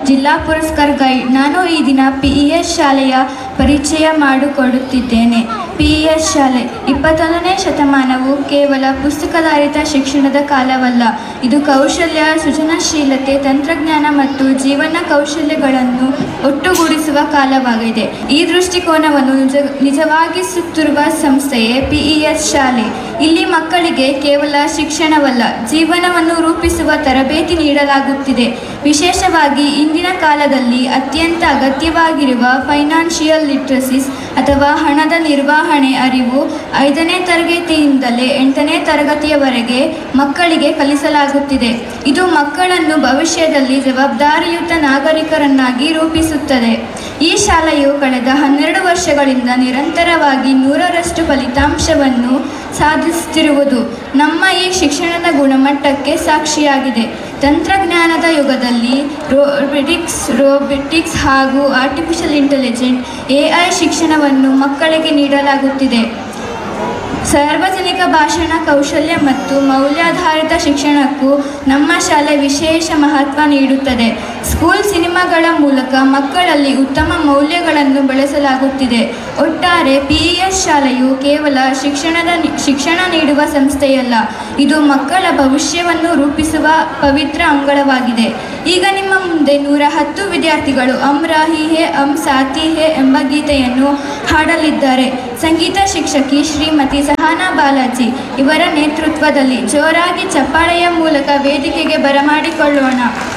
ಜಿಲ್ಲಾ ಪುರಸ್ಕಾರ ಗೈಡ್ ನಾನು ಈ ದಿನ ಪಿ ಇ ಎಸ್ ಶಾಲೆಯ ಪರಿಚಯ ಮಾಡಿಕೊಡುತ್ತಿದ್ದೇನೆ ಪಿ ಇ ಎಸ್ ಶಾಲೆ ಇಪ್ಪತ್ತೊಂದನೇ ಶತಮಾನವು ಕೇವಲ ಪುಸ್ತಕಧಾರಿತ ಶಿಕ್ಷಣದ ಕಾಲವಲ್ಲ ಇದು ಕೌಶಲ್ಯ ಸೃಜನಶೀಲತೆ ತಂತ್ರಜ್ಞಾನ ಮತ್ತು ಜೀವನ ಕೌಶಲ್ಯಗಳನ್ನು ಒಟ್ಟುಗೂಡಿಸುವ ಕಾಲವಾಗಿದೆ ಈ ದೃಷ್ಟಿಕೋನವನ್ನು ನಿಜ ನಿಜವಾಗಿಸುತ್ತಿರುವ ಸಂಸ್ಥೆಯೇ ಪಿ ಇ ಎಸ್ ಶಾಲೆ ಇಲ್ಲಿ ಮಕ್ಕಳಿಗೆ ಕೇವಲ ಶಿಕ್ಷಣವಲ್ಲ ಜೀವನವನ್ನು ರೂಪಿಸುವ ತರಬೇತಿ ನೀಡಲಾಗುತ್ತಿದೆ ವಿಶೇಷವಾಗಿ ಇಂದಿನ ಕಾಲದಲ್ಲಿ ಅತ್ಯಂತ ಅಗತ್ಯವಾಗಿರುವ ಫೈನಾನ್ಷಿಯಲ್ ಲಿಟ್ರಸಿಸ್ ಅಥವಾ ಹಣದ ನಿರ್ವಹಣೆ ಅರಿವು ಐದನೇ ತರಗತಿಯಿಂದಲೇ ಎಂಟನೇ ತರಗತಿಯವರೆಗೆ ಮಕ್ಕಳಿಗೆ ಕಲಿಸಲಾಗುತ್ತಿದೆ ಇದು ಮಕ್ಕಳನ್ನು ಭವಿಷ್ಯದಲ್ಲಿ ಜವಾಬ್ದಾರಿಯುತ ನಾಗರಿಕರನ್ನಾಗಿ ರೂಪಿಸುತ್ತದೆ ಈ ಶಾಲೆಯು ಕಳೆದ ಹನ್ನೆರಡು ವರ್ಷಗಳಿಂದ ನಿರಂತರವಾಗಿ ನೂರರಷ್ಟು ಫಲಿತಾಂಶವನ್ನು ಸಾಧಿಸುತ್ತಿರುವುದು ನಮ್ಮ ಈ ಶಿಕ್ಷಣದ ಗುಣಮಟ್ಟಕ್ಕೆ ಸಾಕ್ಷಿಯಾಗಿದೆ ತಂತ್ರಜ್ಞಾನದ ಯುಗದಲ್ಲಿ ರೋಬಿಟಿಕ್ಸ್ ರೋಬಿಟಿಕ್ಸ್ ಹಾಗೂ ಆರ್ಟಿಫಿಷಿಯಲ್ ಇಂಟೆಲಿಜೆಂಟ್ ಎಐ ಶಿಕ್ಷಣವನ್ನು ಮಕ್ಕಳಿಗೆ ನೀಡಲಾಗುತ್ತಿದೆ ಸಾರ್ವಜನಿಕ ಭಾಷಣ ಕೌಶಲ್ಯ ಮತ್ತು ಮೌಲ್ಯಾಧಾರಿತ ಶಿಕ್ಷಣಕ್ಕೂ ನಮ್ಮ ಶಾಲೆ ವಿಶೇಷ ಮಹತ್ವ ನೀಡುತ್ತದೆ ಸ್ಕೂಲ್ ಸಿನಿಮಾಗಳ ಮೂಲಕ ಮಕ್ಕಳಲ್ಲಿ ಉತ್ತಮ ಮೌಲ್ಯಗಳನ್ನು ಬೆಳೆಸಲಾಗುತ್ತಿದೆ ಒಟ್ಟಾರೆ ಪಿ ಇ ಎಸ್ ಶಾಲೆಯು ಕೇವಲ ಶಿಕ್ಷಣದ ಶಿಕ್ಷಣ ನೀಡುವ ಸಂಸ್ಥೆಯಲ್ಲ ಇದು ಮಕ್ಕಳ ಭವಿಷ್ಯವನ್ನು ರೂಪಿಸುವ ಪವಿತ್ರ ಅಂಗಳವಾಗಿದೆ ಈಗ ನಿಮ್ಮ ಮುಂದೆ ನೂರ ಹತ್ತು ವಿದ್ಯಾರ್ಥಿಗಳು ಅಮ್ ರಾಹಿ ಹೇ ಅಮ್ ಸಾತಿ ಹೇ ಎಂಬ ಗೀತೆಯನ್ನು ಹಾಡಲಿದ್ದಾರೆ ಸಂಗೀತ ಶಿಕ್ಷಕಿ ಶ್ರೀಮತಿ ಸಹಾನಾ ಬಾಲಾಜಿ ಇವರ ನೇತೃತ್ವದಲ್ಲಿ ಜೋರಾಗಿ ಚಪ್ಪಾಳೆಯ ಮೂಲಕ ವೇದಿಕೆಗೆ ಬರಮಾಡಿಕೊಳ್ಳೋಣ